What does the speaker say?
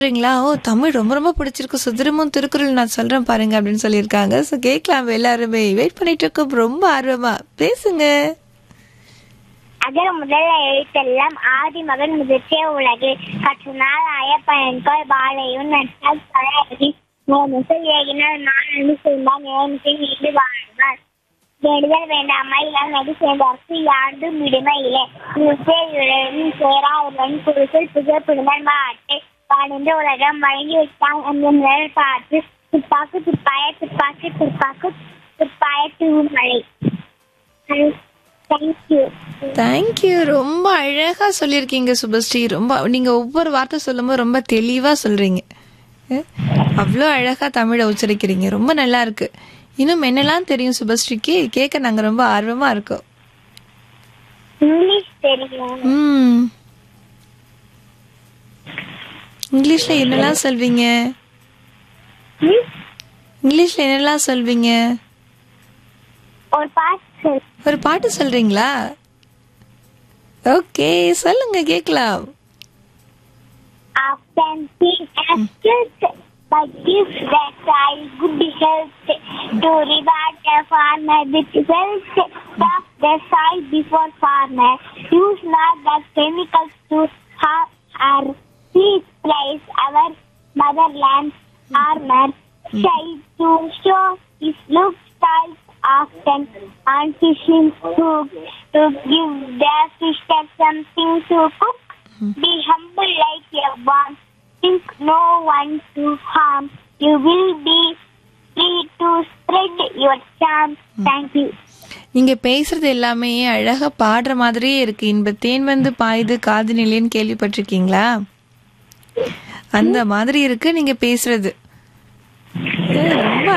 சொல்றீங்களா ஓ தமிழ் ரொம்ப ரொம்ப பிடிச்சிருக்கு சுதிரமும் திருக்குறள் நான் சொல்றேன் பாருங்க அப்படின்னு சொல்லியிருக்காங்க ஸோ கேட்கலாம் எல்லாருமே வெயிட் பண்ணிட்டு இருக்கோம் ரொம்ப ஆர்வமா பேசுங்க அகர முதல எழுத்தெல்லாம் ஆதி மகன் முதிர்ச்சிய உலகு கற்று நாள் அயப்பயன்கள் வாழையும் நட்டால் பழகி முசல் ஏகினால் நான் அணி செய்தால் நேரமிசை நீண்டு வாழ்வார் வேண்டுதல் வேண்டாமா இல்லால் நடி சேர்ந்தார்க்கு யாண்டும் விடுமையிலே உலகின் சேராவுடன் குருசல் புகழ் பிடிந்தால் மாட்டு வாழ்ந்த உலகம் வழங்கி வைத்தான் அந்த நிழல் பார்த்து துப்பாக்கு துப்பாய துப்பாக்கி துப்பாக்கு துப்பாய தூமலை தேங்க்யூ தேங்க்யூ ரொம்ப அழகா சொல்லியிருக்கீங்க சுபஸ்ரீ ரொம்ப நீங்க ஒவ்வொரு வார்த்தை சொல்லும்போது ரொம்ப தெளிவா சொல்றீங்க அஹ், அவ்வளோ அழகா தமிழை உச்சரிக்கிறீங்க ரொம்ப நல்லா இருக்கு இன்னும் என்னெல்லாம் தெரியும் சுபஸ்ரீக்கு கேட்க நாங்க ரொம்ப ஆர்வமா இருக்கோம் இங்கிலீஷ் தெரியும் ம் இங்கிலீஷ்ல என்னெல்லாம் சொல்வீங்க ம்? இங்கிலீஷ்ல என்னெல்லாம் சொல்வீங்க ஒரு பாட்டு சொல் ஒரு பாட்டு சொல்றீங்களா ஓகே சொல்லுங்க கேட்கலாம் Often seen as guilt, but gives the child good health to reward the farmer with wealth. Stop the soil before farmer. Use not the chemicals to harm our please place our motherland armor. Child to show his look styles often on fishing hook to give their sister something to cook. Be humble like a one. Think no one to harm. You will be free to spread your charm. Thank you. நீங்க பேசுறது எல்லாமே அழகா பாடுற மாதிரியே இருக்கு இன்ப தேன் வந்து பாயுது காது நிலைன்னு கேள்விப்பட்டிருக்கீங்களா அந்த மாதிரி இருக்கு நீங்க பேசுறது